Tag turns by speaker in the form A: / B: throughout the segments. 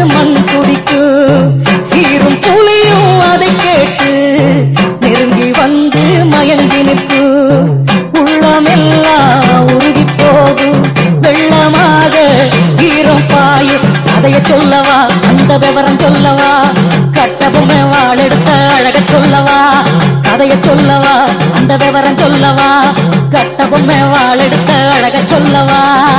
A: மண் குடிக்கும் சீரும் புளியும் அதை கேட்டு நெருங்கி வந்து மயங்கி நிற்கும் உள்ளமெல்லாம் உருகி போகும் வெள்ளமாக ஈரம் பாயும் கதைய சொல்லவா அந்த விவரம் சொல்லவா கட்டபொம்மை வாழெடுத்த அழக சொல்லவா கதைய சொல்லவா அந்த விவரம் சொல்லவா கட்டபொம்மை வாழெடுத்த அழக சொல்லவா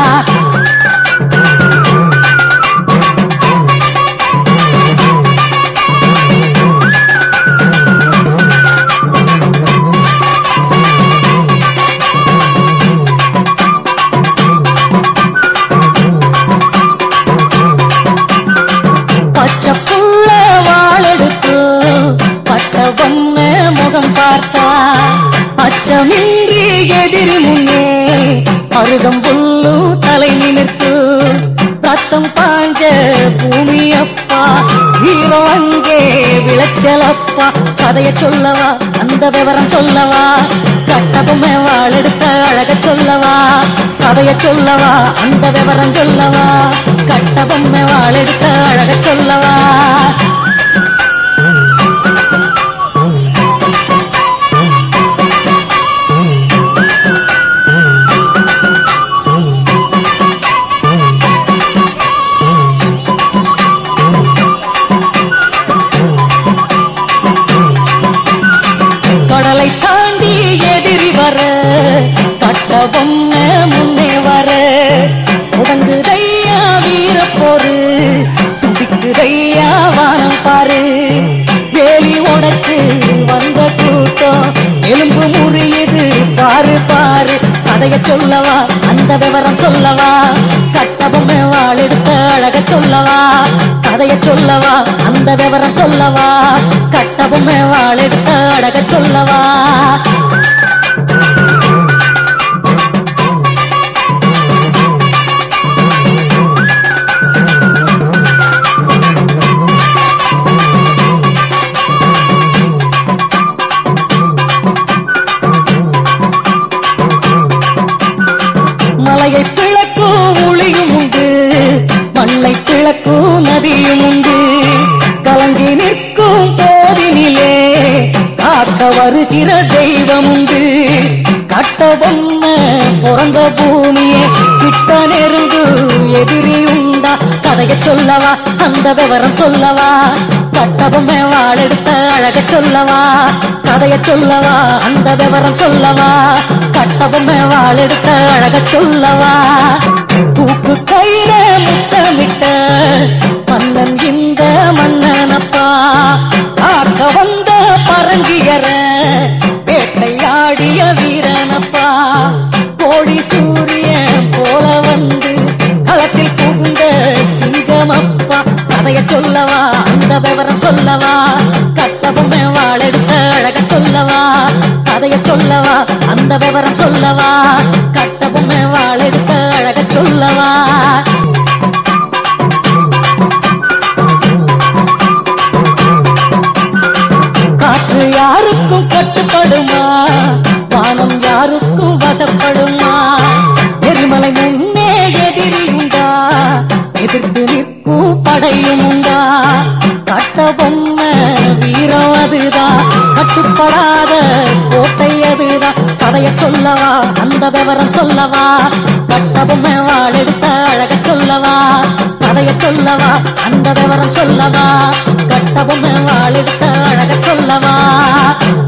A: பச்சை புள்ள வாழெடுத்து பட்ட பொம்மை முகம் பார்த்தா அச்சமின்றி எதிரி முன்னே அருகம் புல்லும் தலை நிமிர்த்து ரத்தம் பாஞ்ச பூமி அப்பா ஹீரோ அங்கே விளைச்சலப்பா கதைய சொல்லவா அந்த விவரம் சொல்லவா கட்ட பொம்மை வாழெடுத்த அழக சொல்லவா கதைய சொல்லவா அந்த விவரம் சொல்லவா கட்ட பொம்மை வாழெடுத்த அழக சொல்லவா கடலை தாண்டி எதிரி வர கட்ட பொம்மை முன்னே வர உடங்குதையா வீர போரு துடிக்குதையா வானம் பாரு வேலி உடைச்சு வந்த கூட்டம் எலும்பு முறியுது பாரு பாரு கதைய சொல்லவா அந்த விவரம் சொல்லவா கட்ட பொம்மை வாழெடுத்த அழக சொல்லவா கதைய சொல்லவா அந்த விவரம் சொல்லவா கட்ட பொம்மை வாழெடுத்த அழக சொல்லவா மலையை பிளக்கும் ஒளியும் உண்டு மண்ணை பிளக்கும் நதியும் உண்டு கலங்கி நிற்கும் போதினிலே காக்க வருகிற தெய்வம் உண்டு கட்ட பொம்மை பிறந்த பூமியே கிட்ட நெருங்கு எதிரி உண்டா கதைய சொல்லவா அந்த விவரம் சொல்லவா கட்ட பொம்மை வாழெடுத்த அழக சொல்லவா கதைய சொல்லவா அந்த விவரம் சொல்லவா கட்ட பொம்மை வாழெடுத்த அழக சொல்லவா தூக்கு கையில முத்தமிட்ட மன்னன் இந்த மன்னனப்பா காக்க வந்த பரங்கியர வேட்டையாடிய வீரனப்பா கோழி சூரியன் போல வந்து களத்தில் புகுந்த சிங்கமப்பா கதைய சொல்லவா அந்த விவரம் சொல்லவா கட்ட பொம்மை வாழெடுத்த அழக சொல்லவா கதைய சொல்லவா அந்த விவரம் சொல்லவா கட்ட பொம்மை வாழெடுத்த அழக சொல்லவா காற்று யாருக்கும் கட்டுப்படுமா வானம் யாருக்கும் வசப்படுமா எரிமலை முன்னே எதிரி உண்டா எதிர்த்து நிற்கும் படையும் உண்டா கட்ட பொம்மை வீரம் அதுதான் கட்டுப்படாத கோட்டை அதுதான் கதைய சொல்லவா அந்த விவரம் சொல்லவா கட்ட பொம்மை வாழெடுத்த அழக சொல்லவா கதைய சொல்லவா அந்த விவரம் சொல்லவா கட்ட பொம்மை வாழெடுத்த அழக சொல்லவா